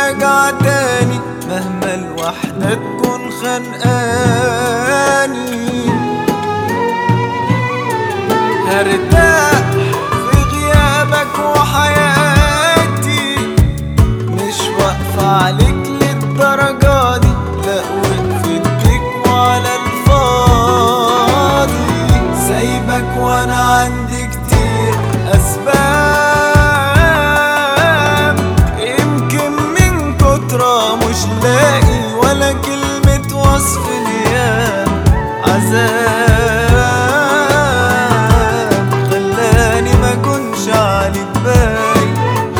راجع تاني مهما الوحدة تكون خانقاني هرتاح في غيابك وحياتي مش واقفة عليك للدرجة دي لا وقفت بيك وعلى الفاضي سايبك وانا عندي كتير اسباب يمكن من كترة مش لاقي ولا كلمة وصف ليا عذاب خلاني ما كنش عليك باين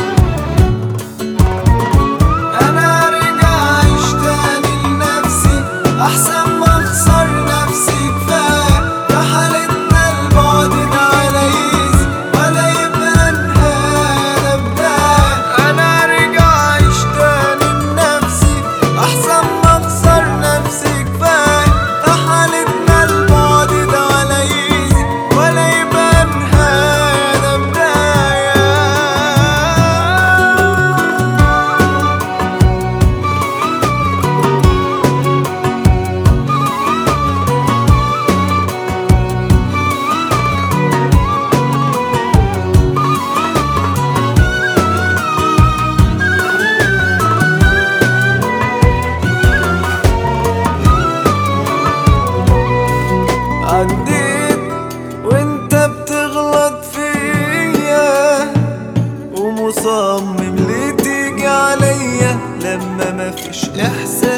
انا ارجع اعيش تاني لنفسي احسن ما اخسر نفسي كفايه يا حالتنا البعد ده على ايزي ولا يبقى نهايه بدايه انا ارجع اعيش تاني لنفسي احسن ما اخسر نفسي كفايه يا حالتنا البعد ده على ايزي ولا يبقى نهايه ده بدايه عديت وانت بتغلط فيا ومصمم ليه تيجي عليا لما مفيش احساس